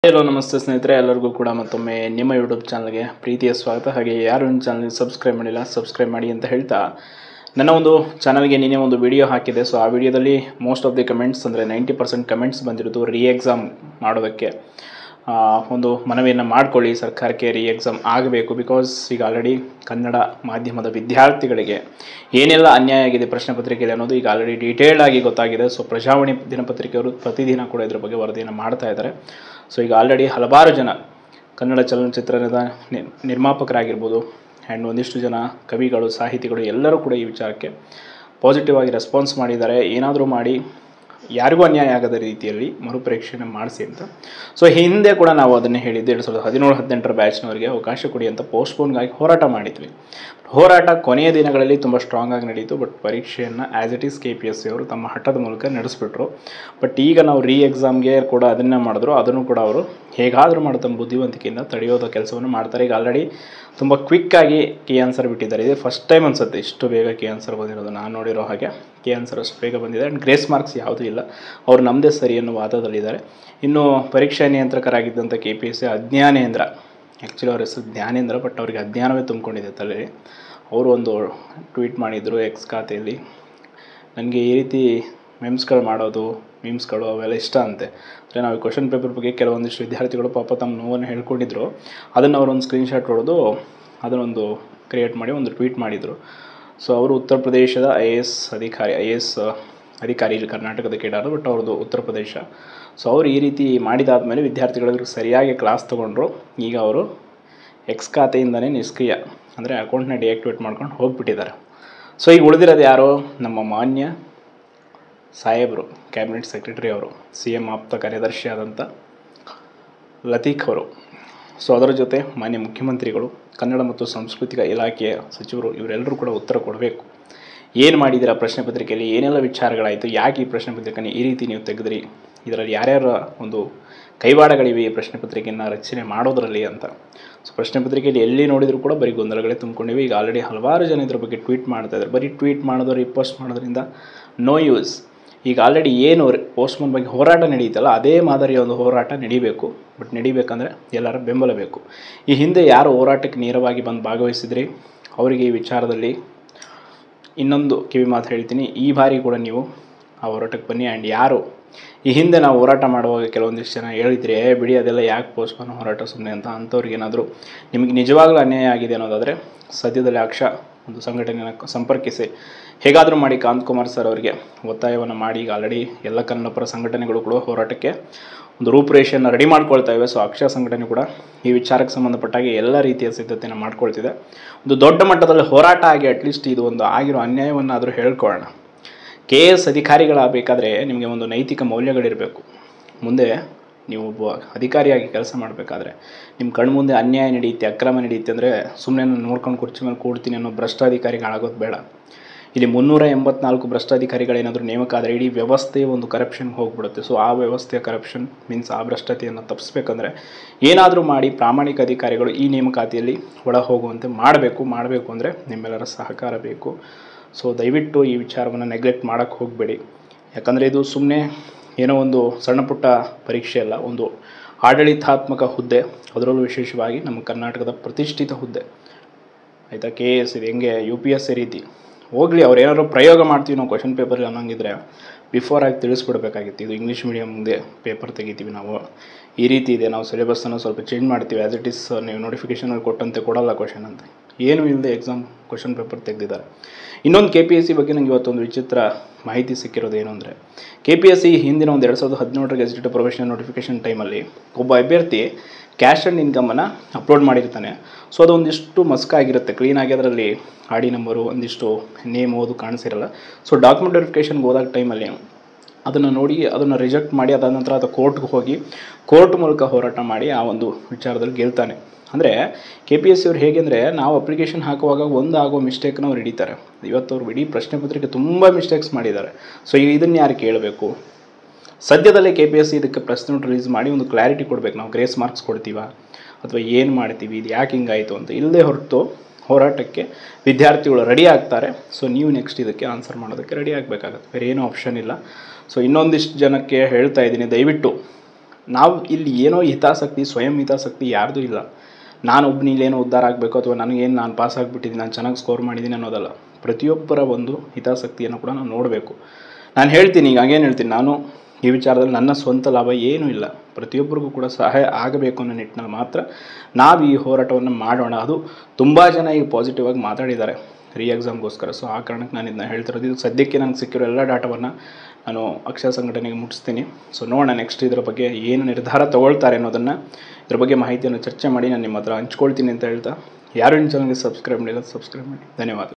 hello ನಮಸ್ತೆ ಸ್ನೇಹಿತರೆ ಎಲ್ಲರಿಗೂ ಕೂಡ ಮತ್ತೊಮ್ಮೆ ನಿಮ್ಮ ಯೂಟ್ಯೂಬ್ ಚಾನಲ್ಗೆ ಪ್ರೀತಿಯ ಸ್ವಾಗತ ಹಾಗೆ ಯಾರು ನನ್ನ ಚಾನಲ್ಗೆ ಸಬ್ಸ್ಕ್ರೈಬ್ ಮಾಡಿಲ್ಲ ಸಬ್ಸ್ಕ್ರೈಬ್ ಮಾಡಿ ಅಂತ ಹೇಳ್ತಾ ನನ್ನ ಒಂದು ಚಾನಲ್ಗೆ ನೀನೇ ಒಂದು ವಿಡಿಯೋ ಹಾಕಿದೆ ಸೊ ಆ ವಿಡಿಯೋದಲ್ಲಿ ಮೋಸ್ಟ್ ಆಫ್ ದಿ ಕಮೆಂಟ್ಸ್ ಅಂದರೆ ನೈಂಟಿ ಪರ್ಸೆಂಟ್ ಕಮೆಂಟ್ಸ್ ಬಂದಿರೋದು ರೀ ಎಕ್ಸಾಮ್ ಮಾಡೋದಕ್ಕೆ ಆ, ಒಂದು ಮನವಿಯನ್ನು ಮಾಡಿಕೊಳ್ಳಿ ಸರ್ಕಾರಕ್ಕೆ ರೀ ಎಕ್ಸಾಮ್ ಆಗಬೇಕು ಬಿಕಾಸ್ ಈಗ ಆಲ್ರೆಡಿ ಕನ್ನಡ ಮಾಧ್ಯಮದ ವಿದ್ಯಾರ್ಥಿಗಳಿಗೆ ಏನೆಲ್ಲ ಅನ್ಯಾಯ ಆಗಿದೆ ಪ್ರಶ್ನೆ ಪತ್ರಿಕೆಯಲ್ಲಿ ಅನ್ನೋದು ಈಗ ಆಲ್ರೆಡಿ ಡೀಟೇಲ್ಡ್ ಆಗಿ ಗೊತ್ತಾಗಿದೆ ಸೊ ಪ್ರಜಾವಾಣಿ ದಿನಪತ್ರಿಕೆಯವರು ಪ್ರತಿದಿನ ಕೂಡ ಇದ್ರ ಬಗ್ಗೆ ವರದಿಯನ್ನು ಮಾಡ್ತಾ ಇದ್ದಾರೆ ಸೊ ಈಗ ಆಲ್ರೆಡಿ ಹಲವಾರು ಜನ ಕನ್ನಡ ಚಲನಚಿತ್ರದ ನಿ- ನಿರ್ಮಾಪಕರಾಗಿರ್ಬೋದು ಆ್ಯಂಡ್ ಒಂದಿಷ್ಟು ಜನ ಕವಿಗಳು ಸಾಹಿತಿಗಳು ಎಲ್ಲರೂ ಕೂಡ ಈ ವಿಚಾರಕ್ಕೆ ಪಾಸಿಟಿವ್ ಆಗಿ ರೆಸ್ಪಾನ್ಸ್ ಮಾಡಿದ್ದಾರೆ ಏನಾದರೂ ಮಾಡಿ ಯಾರಿಗೂ ಅನ್ಯಾಯ ಆಗದ ರೀತಿಯಲ್ಲಿ ಮರುಪರೀಕ್ಷೆಯನ್ನು ಮಾಡಿಸಿ ಅಂತ ಸೊ ಹಿಂದೆ ಕೂಡ ನಾವು ಅದನ್ನೇ ಹೇಳಿದ್ದು ಎರಡು ಸಾವಿರದ ಹದಿನೇಳು ಹದಿನೆಂಟರ ಬ್ಯಾಚ್ನವರಿಗೆ ಅವಕಾಶ ಕೊಡಿ ಅಂತ ಪೋಸ್ಟ್ಪೋನ್ಗಾಗಿ ಹೋರಾಟ ಮಾಡಿದ್ವಿ ಹೋರಾಟ ಕೊನೆಯ ದಿನಗಳಲ್ಲಿ ತುಂಬ ಸ್ಟ್ರಾಂಗ್ ಆಗಿ ನಡೀತು ಬಟ್ ಪರೀಕ್ಷೆಯನ್ನು as it is K P S C ಅವರು ತಮ್ಮ ಹಠದ ಮೂಲಕ ನಡೆಸ್ಬಿಟ್ರು ಬಟ್ ಈಗ ನಾವು ರೀ ಎಕ್ಸಾಮ್ಗೆ ಕೂಡ ಅದನ್ನೇ ಮಾಡಿದ್ರು ಅದನ್ನು ಕೂಡ ಅವರು ಹೇಗಾದರೂ ಮಾಡಿ ತಮ್ಮ ಬುದ್ಧಿವಂತಿಕೆಯಿಂದ ತಡೆಯೋದ ಕೆಲಸವನ್ನು ಮಾಡ್ತಾರೆ ಈಗ ಆಲ್ರೆಡಿ ತುಂಬ ಕ್ವಿಕ್ಕಾಗಿ ಕೀ ಆನ್ಸರ್ ಬಿಟ್ಟಿದ್ದಾರೆ ಇದು ಫಸ್ಟ್ ಟೈಮ್ ಅನ್ಸುತ್ತೆ ಇಷ್ಟು ಬೇಗ ಕೀ ಆನ್ಸರ್ ಬಂದಿರೋದು ನಾನು ನೋಡಿರೋ ಹಾಗೆ ಕೀ ಆನ್ಸರ್ ಅಷ್ಟು ಬೇಗ ಬಂದಿದೆ ಆ್ಯಂಡ್ ಗ್ರೇಸ್ ಮಾರ್ಕ್ಸ್ ಯಾವುದೂ ಇಲ್ಲ ಅವ್ರು ನಮ್ಮದೇ ಸರಿ ಅನ್ನೋ ವಾದದಲ್ಲಿದ್ದಾರೆ ಇನ್ನು ಪರೀಕ್ಷಾ ನಿಯಂತ್ರಕರಾಗಿದ್ದಂಥ ಕೆ ಪಿ ಎಸ್ ಸಿ ಅಜ್ಞಾನೇಂದ್ರ ಆ್ಯಕ್ಚುಲಿ ಅವ್ರ ಹೆಸರು ಜ್ಞಾನೇಂದ್ರ ಬಟ್ ಅವ್ರಿಗೆ ಅಜ್ಞಾನವೇ ತುಂಬಿಕೊಂಡಿದೆ ತಲೆಯಲ್ಲಿ ಅವರು ಒಂದು ಟ್ವೀಟ್ ಮಾಡಿದರು ಎಕ್ಸ್ ಖಾತೆಯಲ್ಲಿ ನನಗೆ ಈ ರೀತಿ ಮೆಮ್ಸ್ಗಳು ಮಾಡೋದು ಮೀಮ್ಸ್ಗಳು ಅವೆಲ್ಲ ಇಷ್ಟ ಅಂತೆ ಅಂದರೆ ನಾವು ಕ್ವಶನ್ ಪೇಪರ್ ಬಗ್ಗೆ ಕೆಲವೊಂದಿಷ್ಟು ವಿದ್ಯಾರ್ಥಿಗಳು ಪಾಪ ತಮ್ಮ ನೋವನ್ನು ಹೇಳ್ಕೊಂಡಿದ್ರು ಅದನ್ನು ಅವರೊಂದು ಸ್ಕ್ರೀನ್ಶಾಟ್ ಹೊಡೆದು ಅದನ್ನೊಂದು ಕ್ರಿಯೇಟ್ ಮಾಡಿ ಒಂದು ಟ್ವೀಟ್ ಮಾಡಿದರು ಸೊ ಅವರು ಉತ್ತರ ಪ್ರದೇಶದ ಐ ಎ ಎಸ್ ಅಧಿಕಾರಿ ಐ ಎ ಎಸ್ ಅಧಿಕಾರಿ ಇಲ್ಲಿ ಕರ್ನಾಟಕದ ಕೇಡಾರು ಬಟ್ ಅವ್ರದ್ದು ಉತ್ತರ ಪ್ರದೇಶ ಸೊ ಅವರು ಈ ರೀತಿ ಮಾಡಿದಾದ್ಮೇಲೆ ವಿದ್ಯಾರ್ಥಿಗಳಿಗೆ ಸರಿಯಾಗಿ ಕ್ಲಾಸ್ ತೊಗೊಂಡ್ರು ಈಗ ಅವರು ಎಕ್ಸ್ ಖಾತೆಯಿಂದನೇ ನಿಷ್ಕ್ರಿಯ ಅಂದರೆ ಅಕೌಂಟ್ನ ಡಿಯಾಕ್ಟಿವೇಟ್ ಮಾಡ್ಕೊಂಡು ಹೋಗ್ಬಿಟ್ಟಿದ್ದಾರೆ ಸೊ ಈಗ ಉಳಿದಿರೋದು ಯಾರು ನಮ್ಮ ಮಾನ್ಯ ಸಾಹೇಬರು ಕ್ಯಾಬಿನೆಟ್ ಸೆಕ್ರೆಟರಿ ಅವರು ಸಿ ಎಮ್ ಆಪ್ತ ಕಾರ್ಯದರ್ಶಿ ಆದಂಥ ಲತೀಕ್ ಅವರು ಸೊ ಅದರ ಜೊತೆ ಮಾನ್ಯ ಮುಖ್ಯಮಂತ್ರಿಗಳು ಕನ್ನಡ ಮತ್ತು ಸಾಂಸ್ಕೃತಿಕ ಇಲಾಖೆಯ ಸಚಿವರು ಇವರೆಲ್ಲರೂ ಕೂಡ ಉತ್ತರ ಕೊಡಬೇಕು ಏನು ಮಾಡಿದ್ದೀರಾ ಪ್ರಶ್ನೆ ಪತ್ರಿಕೆಯಲ್ಲಿ ಏನೆಲ್ಲ ವಿಚಾರಗಳಾಯಿತು ಯಾಕೆ ಈ ಪ್ರಶ್ನೆ ಪತ್ರಿಕೆಯನ್ನು ಈ ರೀತಿ ನೀವು ತೆಗೆದ್ರಿ ಇದರಲ್ಲಿ ಯಾರ್ಯಾರ ಒಂದು ಕೈವಾಡಗಳಿವೆ ಈ ಪ್ರಶ್ನೆ ಪತ್ರಿಕೆಯನ್ನು ರಚನೆ ಮಾಡೋದರಲ್ಲಿ ಅಂತ ಸೊ ಪ್ರಶ್ನೆ ಪತ್ರಿಕೆಯಲ್ಲಿ ಎಲ್ಲಿ ನೋಡಿದರೂ ಕೂಡ ಬರೀ ಗೊಂದಲಗಳೇ ತುಂಬಿಕೊಂಡಿವೆ ಈಗ ಆಲ್ರೆಡಿ ಹಲವಾರು ಜನ ಇದ್ರ ಬಗ್ಗೆ ಟ್ವೀಟ್ ಮಾಡ್ತಾ ಇದ್ದಾರೆ ಬರೀ ಟ್ವೀಟ್ ಮಾಡೋದು ರಿಪೋಸ್ಟ್ ಮಾಡೋದ್ರಿಂದ ನೋ ಯೂಸ್ ಈಗ ಆಲ್ರೆಡಿ ಏನು ಪೋಸ್ಟ್ಮನ್ ಬಗ್ಗೆ ಹೋರಾಟ ನಡೆಯುತ್ತಲ್ಲ ಅದೇ ಮಾದರಿಯ ಒಂದು ಹೋರಾಟ ನಡಿಬೇಕು ಬಟ್ ನಡಿಬೇಕಂದ್ರೆ ಎಲ್ಲರ ಬೆಂಬಲ ಬೇಕು ಈ ಹಿಂದೆ ಯಾರು ಹೋರಾಟಕ್ಕೆ ನೇರವಾಗಿ ಬಂದು ಭಾಗವಹಿಸಿದ್ರಿ ಅವರಿಗೆ ಈ ವಿಚಾರದಲ್ಲಿ ಇನ್ನೊಂದು ಕಿವಿ ಮಾತು ಹೇಳ್ತೀನಿ ಈ ಬಾರಿ ಕೂಡ ನೀವು ಆ ಹೋರಾಟಕ್ಕೆ ಬನ್ನಿ ಆ್ಯಂಡ್ ಯಾರು ಈ ಹಿಂದೆ ನಾವು ಹೋರಾಟ ಮಾಡುವಾಗ ಕೆಲವೊಂದಿಷ್ಟು ಜನ ಹೇಳಿದ್ರಿ ಏ ಬಿಡಿ ಅದೆಲ್ಲ ಯಾಕೆ ಪೋಸ್ಟ್ಪೋನ್ ಹೋರಾಟ ಸುಮ್ಮನೆ ಅಂತ ಅಂಥವ್ರಿಗೆ ಏನಾದರೂ ನಿಮಗೆ ನಿಜವಾಗ್ಲೂ ಅನ್ಯಾಯ ಆಗಿದೆ ಅನ್ನೋದಾದರೆ ಸದ್ಯದಲ್ಲಿ ಅಕ್ಷ ಒಂದು ಸಂಘಟನೆಯನ್ನು ಸಂಪರ್ಕಿಸಿ ಹೇಗಾದರೂ ಮಾಡಿ ಕಾಂತಕುಮಾರ್ ಸರ್ ಅವರಿಗೆ ಒತ್ತಾಯವನ್ನು ಮಾಡಿ ಈಗ ಆಲ್ರೆಡಿ ಎಲ್ಲ ಕನ್ನಡ ಪರ ಸಂಘಟನೆಗಳು ಕೂಡ ಹೋರಾಟಕ್ಕೆ ಒಂದು ರೂಪುರೇಷೆಯನ್ನು ರೆಡಿ ಮಾಡ್ಕೊಳ್ತಾ ಇವೆ ಸೊ ಅಕ್ಷ ಸಂಘಟನೆ ಕೂಡ ಈ ವಿಚಾರಕ್ಕೆ ಸಂಬಂಧಪಟ್ಟಾಗೆ ಎಲ್ಲ ರೀತಿಯ ಸಿದ್ಧತೆಯನ್ನು ಮಾಡ್ಕೊಳ್ತಿದೆ ಒಂದು ದೊಡ್ಡ ಮಟ್ಟದಲ್ಲಿ ಹೋರಾಟ ಆಗಿ ಅಟ್ಲೀಸ್ಟ್ ಇದು ಒಂದು ಆಗಿರೋ ಅನ್ಯಾಯವನ್ನು ಆದರೂ ಹೇಳ್ಕೊಳ್ಳೋಣ ಕೆ ಎ ಎಸ್ ಅಧಿಕಾರಿಗಳಾಗಬೇಕಾದ್ರೆ ನಿಮಗೆ ಒಂದು ನೈತಿಕ ಮೌಲ್ಯಗಳಿರಬೇಕು ಮುಂದೆ ನೀವು ಒಬ್ಬ ಅಧಿಕಾರಿಯಾಗಿ ಕೆಲಸ ಮಾಡಬೇಕಾದ್ರೆ ನಿಮ್ಮ ಕಣ್ಮುಂದೆ ಅನ್ಯಾಯ ನಡೆಯುತ್ತೆ ಅಕ್ರಮ ನಡೆಯುತ್ತೆ ಅಂದರೆ ಸುಮ್ಮನೆ ನಾನು ನೋಡ್ಕೊಂಡು ಕುರ್ಚಿ ಮೇಲೆ ಕೂಡ್ತೀನಿ ಅನ್ನೋ ಭ್ರಷ್ಟಾಧಿಕಾರಿಗಳಾಗೋದು ಬೇಡ ಇಲ್ಲಿ ಮುನ್ನೂರ ಎಂಬತ್ನಾಲ್ಕು ಭ್ರಷ್ಟಾಧಿಕಾರಿಗಳೇನಾದರೂ ನೇಮಕ ಆದರೆ ಇಡೀ ವ್ಯವಸ್ಥೆ ಒಂದು ಕರಪ್ಷನ್ಗೆ ಹೋಗ್ಬಿಡುತ್ತೆ ಸೊ ಆ ವ್ಯವಸ್ಥೆಯ ಕರಪ್ಷನ್ ಮೀನ್ಸ್ ಆ ಭ್ರಷ್ಟತೆಯನ್ನು ತಪ್ಪಿಸ್ಬೇಕಂದ್ರೆ ಏನಾದರೂ ಮಾಡಿ ಪ್ರಾಮಾಣಿಕ ಅಧಿಕಾರಿಗಳು ಈ ನೇಮಕಾತಿಯಲ್ಲಿ ಒಳ ಹೋಗುವಂತೆ ಮಾಡಬೇಕು ಮಾಡಬೇಕು ಅಂದರೆ ನಿಮ್ಮೆಲ್ಲರ ಸಹಕಾರ ಬೇಕು ಸೊ ದಯವಿಟ್ಟು ಈ ವಿಚಾರವನ್ನು ನೆಗ್ಲೆಕ್ಟ್ ಮಾಡೋಕ್ಕೆ ಹೋಗಬೇಡಿ ಯಾಕಂದರೆ ಇದು ಸುಮ್ಮನೆ ಏನೋ ಒಂದು ಸಣ್ಣ ಪುಟ್ಟ ಪರೀಕ್ಷೆ ಅಲ್ಲ ಒಂದು ಆಡಳಿತಾತ್ಮಕ ಹುದ್ದೆ ಅದರಲ್ಲೂ ವಿಶೇಷವಾಗಿ ನಮ್ಮ ಕರ್ನಾಟಕದ ಪ್ರತಿಷ್ಠಿತ ಹುದ್ದೆ ಆಯಿತಾ ಕೆ ಎ ಎಸ್ ಇದು ಹೆಂಗೆ ಯು ಪಿ ಎಸ್ ಸಿ ರೀತಿ ಹೋಗಲಿ ಅವ್ರು ಏನಾದ್ರು ಪ್ರಯೋಗ ಮಾಡ್ತೀವಿ ನಾವು ಕ್ವಶನ್ ಪೇಪರ್ ಅನ್ನೋಂಗಿದ್ರೆ ಬಿಫೋರ್ ಆಗಿ ತಿಳಿಸ್ಬಿಡ್ಬೇಕಾಗಿತ್ತು ಇದು ಇಂಗ್ಲೀಷ್ ಮೀಡಿಯಮ್ಗೆ ಪೇಪರ್ ತೆಗಿತೀವಿ ನಾವು ಈ ರೀತಿ ಇದೆ ನಾವು ಸಿಲೆಬಸ್ಸನ್ನು ಸ್ವಲ್ಪ ಚೇಂಜ್ ಮಾಡ್ತೀವಿ ಆ್ಯಸ್ ಇಟ್ ಈಸ್ ನೀವು ನೋಟಿಫಿಕೇಷನಲ್ಲಿ ಕೊಟ್ಟಂತೆ ಕೊಡಲ್ಲ ಕ್ವಶನ್ ಅಂತ ಏನೂ ಇಲ್ಲದೆ ಎಕ್ಸಾಮ್ ಕ್ವಶನ್ ಪೇಪರ್ ತೆಗೆದಿದ್ದಾರೆ ಇನ್ನೊಂದು ಕೆ ಪಿ ಎಸ್ ಸಿ ಬಗ್ಗೆ ನನಗೆ ಇವತ್ತೊಂದು ವಿಚಿತ್ರ ಮಾಹಿತಿ ಸಿಕ್ಕಿರೋದು ಏನು ಅಂದರೆ ಕೆ ಪಿ ಎಸ್ ಸಿ ಹಿಂದಿನ ಒಂದು ಎರಡು ಸಾವಿರದ ಹದಿನೇಳರ ಗೆಜೆಟೆಡ್ ಪ್ರೊಫೆಷನಲ್ ನೋಟಿಫಿಕೇಷನ್ ಟೈಮಲ್ಲಿ ಒಬ್ಬ ಅಭ್ಯರ್ಥಿ ಕ್ಯಾಶ್ ಆ್ಯಂಡ್ ಇನ್ಕಮನ್ನು ಅಪ್ಲೋಡ್ ಮಾಡಿರ್ತಾನೆ ಸೊ ಅದೊಂದಿಷ್ಟು ಮಸ್ಕಾಗಿರುತ್ತೆ ಕ್ಲೀನಾಗಿ ಅದರಲ್ಲಿ ಆಡಿ ನಂಬರು ಒಂದಿಷ್ಟು ನೇಮ್ ಓದು ಕಾಣಿಸಿರಲ್ಲ ಸೊ ಡಾಕ್ಯುಮೆಂಟ್ ವೆರಿಫಿಕೇಷನ್ಗೆ ಹೋದಾಗ ಟೈಮಲ್ಲಿ ಅದನ್ನು ನೋಡಿ ಅದನ್ನು ರಿಜೆಕ್ಟ್ ಮಾಡಿ ಅದಾದ ನಂತರ ಅದು ಕೋರ್ಟ್ಗೆ ಹೋಗಿ ಕೋರ್ಟ್ ಮೂಲಕ ಹೋರಾಟ ಮಾಡಿ ಆ ಒಂದು ವಿಚಾರದಲ್ಲಿ ಗೆಲ್ತಾನೆ ಅಂದರೆ ಕೆ ಪಿ ಎಸ್ ಸಿ ಅವ್ರು ಹೇಗೆ ಅಂದರೆ ನಾವು ಅಪ್ಲಿಕೇಶನ್ ಹಾಕುವಾಗ ಒಂದು ಆಗೋ ಮಿಸ್ಟೇಕ್ನ ಅವ್ರು ಹಿಡಿತಾರೆ ಇವತ್ತು ಅವ್ರು ಇಡೀ ಪ್ರಶ್ನೆ ಪತ್ರಿಕೆ ತುಂಬ ಮಿಸ್ಟೇಕ್ಸ್ ಮಾಡಿದ್ದಾರೆ ಸೊ ಈಗ ಇದನ್ನು ಯಾರು ಕೇಳಬೇಕು ಸದ್ಯದಲ್ಲೇ ಕೆ ಪಿ ಎಸ್ ಸಿ ಇದಕ್ಕೆ ಪ್ರೆಸ್ ನೋಟ್ ರಿಲೀಸ್ ಮಾಡಿ ಒಂದು ಕ್ಲಾರಿಟಿ ಕೊಡಬೇಕು ನಾವು ಗ್ರೇಸ್ ಮಾರ್ಕ್ಸ್ ಕೊಡ್ತೀವಾ ಅಥವಾ ಏನು ಮಾಡ್ತೀವಿ ಇದು ಯಾಕೆ ಹಿಂಗಾಯಿತು ಅಂತ ಇಲ್ಲದೆ ಹೊರತು ಹೋರಾಟಕ್ಕೆ ವಿದ್ಯಾರ್ಥಿಗಳು ರೆಡಿ ಆಗ್ತಾರೆ ಸೊ ನೀವು ನೆಕ್ಸ್ಟ್ ಇದಕ್ಕೆ ಆನ್ಸರ್ ಮಾಡೋದಕ್ಕೆ ರೆಡಿ ಆಗಬೇಕಾಗತ್ತೆ ಬೇರೆ ಏನೂ ಆಪ್ಷನ್ ಇಲ್ಲ ಸೊ ಇನ್ನೊಂದಿಷ್ಟು ಜನಕ್ಕೆ ಹೇಳ್ತಾ ಇದ್ದೀನಿ ದಯವಿಟ್ಟು ನಾವು ಇಲ್ಲಿ ಏನೋ ಹಿತಾಸಕ್ತಿ ಸ್ವಯಂ ಹಿತಾಸಕ್ತಿ ಯಾರ್ದು ಇಲ್ಲ ನಾನು ಒಬ್ಬನಿಲ್ಲೇನೋ ಉದ್ಧಾರ ಆಗಬೇಕು ಅಥವಾ ನನಗೇನು ನಾನು ಪಾಸ್ ಆಗಿಬಿಟ್ಟಿದ್ದೀನಿ ನಾನು ಚೆನ್ನಾಗಿ ಸ್ಕೋರ್ ಮಾಡಿದ್ದೀನಿ ಅನ್ನೋದಲ್ಲ ಪ್ರತಿಯೊಬ್ಬರ ಒಂದು ಹಿತಾಸಕ್ತಿಯನ್ನು ಕೂಡ ನಾವು ನೋಡಬೇಕು ನಾನು ಹೇಳ್ತೀನಿ ಈಗ ಹಾಗೇನು ಹೇಳ್ತೀನಿ ನಾನು ಈ ವಿಚಾರದಲ್ಲಿ ನನ್ನ ಸ್ವಂತ ಲಾಭ ಏನೂ ಇಲ್ಲ ಪ್ರತಿಯೊಬ್ಬರಿಗೂ ಕೂಡ ಸಹಾಯ ಆಗಬೇಕು ಅನ್ನೋ ನಿಟ್ಟಿನಲ್ಲಿ ಮಾತ್ರ ನಾವು ಈ ಹೋರಾಟವನ್ನು ಮಾಡೋಣ ಅದು ತುಂಬ ಜನ ಈಗ ಪಾಸಿಟಿವ್ ಆಗಿ ಮಾತಾಡಿದ್ದಾರೆ ರೀ ಎಕ್ಸಾಮ್ಗೋಸ್ಕರ ಸೊ ಆ ಕಾರಣಕ್ಕೆ ನಾನು ಇದನ್ನ ಹೇಳ್ತಿರೋದು ಇದು ಸದ್ಯಕ್ಕೆ ನನಗೆ ಸಿಕ್ಕಿರೋ ಎಲ್ಲ ಡಾಟಾವನ್ನು ನಾನು ಅಕ್ಷರ ಸಂಘಟನೆಗೆ ಮುಟ್ಟಿಸ್ತೀನಿ ಸೊ ನೋಡೋಣ ನೆಕ್ಸ್ಟ್ ಇದರ ಬಗ್ಗೆ ಏನು ನಿರ್ಧಾರ ತಗೊಳ್ತಾರೆ ಅನ್ನೋದನ್ನು ಇದ್ರ ಬಗ್ಗೆ ಮಾಹಿತಿಯನ್ನು ಚರ್ಚೆ ಮಾಡಿ ನಾನು ನಿಮ್ಮ ಹತ್ರ ಹಂಚ್ಕೊಳ್ತೀನಿ ಅಂತ ಹೇಳ್ತಾ ಯಾರು ಇನ್ನು ಚಾನಲ್ಗೆ ಸಬ್ಸ್ಕ್ರೈಬ್ ಮಾಡಿಲ್ಲ ಸಬ್ಸ್ಕ್ರೈಬ್ ಮಾಡಿ ಧನ್ಯವಾದ